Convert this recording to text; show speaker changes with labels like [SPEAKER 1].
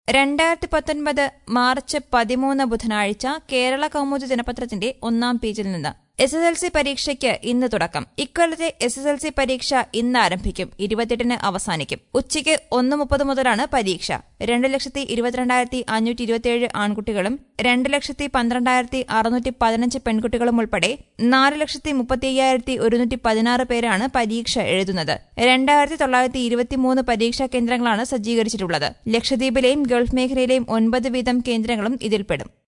[SPEAKER 1] രണ്ടായിരത്തി പത്തൊൻപത് മാർച്ച് പതിമൂന്ന് ബുധനാഴ്ച കേരള കൗമുദി ദിനപത്രത്തിന്റെ ഒന്നാം പേജിൽ നിന്ന് എസ് എസ് എൽ സി പരീക്ഷയ്ക്ക് ഇന്ന് തുടക്കം ഇക്കൊല്ലത്തെ എസ് എസ് എൽ സി പരീക്ഷ ഇന്ന് ആരംഭിക്കും ഇരുപത്തെട്ടിന് അവസാനിക്കും ഉച്ചയ്ക്ക് ഒന്ന് മുപ്പത് മുതലാണ് പരീക്ഷ രണ്ട് ലക്ഷത്തി ഇരുപത്തിരണ്ടായിരത്തി അഞ്ഞൂറ്റി ഇരുപത്തിയേഴ് ആൺകുട്ടികളും രണ്ട് ലക്ഷത്തി പന്ത്രണ്ടായിരത്തി അറുന്നൂറ്റി പതിനഞ്ച് പെൺകുട്ടികളും ഉൾപ്പെടെ നാല് ലക്ഷത്തി മുപ്പത്തി അയ്യായിരത്തി ഒരുന്നൂറ്റി പതിനാറ് പേരാണ് പരീക്ഷ എഴുതുന്നത് രണ്ടായിരത്തി തൊള്ളായിരത്തി ഇരുപത്തിമൂന്ന് പരീക്ഷാ കേന്ദ്രങ്ങളാണ് സജ്ജീകരിച്ചിട്ടുള്ളത് ലക്ഷദ്വീപിലെയും ഗൾഫ് മേഖലയിലെയും ഒൻപത് വീതം കേന്ദ്രങ്ങളും ഇതിൽപ്പെടും